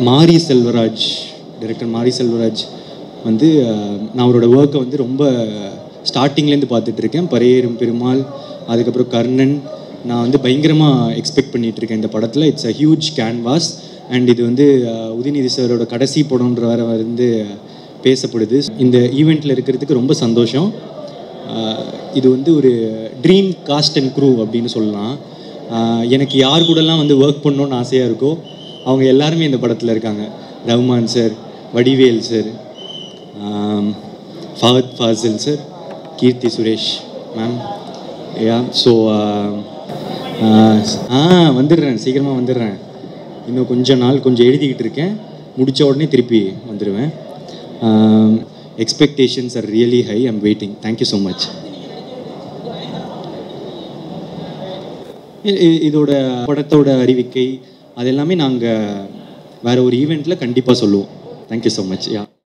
மாரி செல்வராஜ் டைரக்டர் மாரி செல்வராஜ் வந்து அஹ், நான் அவரோட ஒர்க்கை வந்து ரொம்ப ஸ்டார்டிங்லேருந்து பார்த்துட்டு இருக்கேன் பரையேறும் பெருமாள் அதுக்கப்புறம் கர்ணன் நான் வந்து பயங்கரமாக எக்ஸ்பெக்ட் பண்ணிட்டு இருக்கேன் இந்த படத்தில் it's a huge canvas and இது வந்து அஹ், உதயநிதி சாரோட கடைசி படம்ன்ற வர வந்து பேசப்படுது இந்த ஈவெண்ட்டில் இருக்கிறதுக்கு ரொம்ப சந்தோஷம் ஆஹ் இது வந்து ஒரு ட்ரீம் காஸ்ட் அண்ட் க்ரூ அப்படின்னு சொல்லலாம் ஆஹ் எனக்கு யார் கூடலாம் வந்து ஒர்க் பண்ணணும்னு ஆசையாக இருக்கோ அவங்க எல்லாருமே இந்த படத்தில் இருக்காங்க Rahman sir Vadivel sir Fahadh Faasil sir Keerthy Suresh ma'am yeah so ஆ வந்துடுறேன் சீக்கிரமாக வந்துடுறேன் இன்னும் கொஞ்ச நாள் கொஞ்சம் எழுதிக்கிட்டு இருக்கேன் முடித்த உடனே திருப்பி வந்துடுவேன் expectations are really high I'm waiting thank you so much இதோட படத்தோட அறிவிக்கை அது எல்லாமே நாங்கள் வேற ஒரு ஈவெண்ட்டில் கண்டிப்பாக சொல்லுவோம் தேங்க்யூ ஸோ மச் யா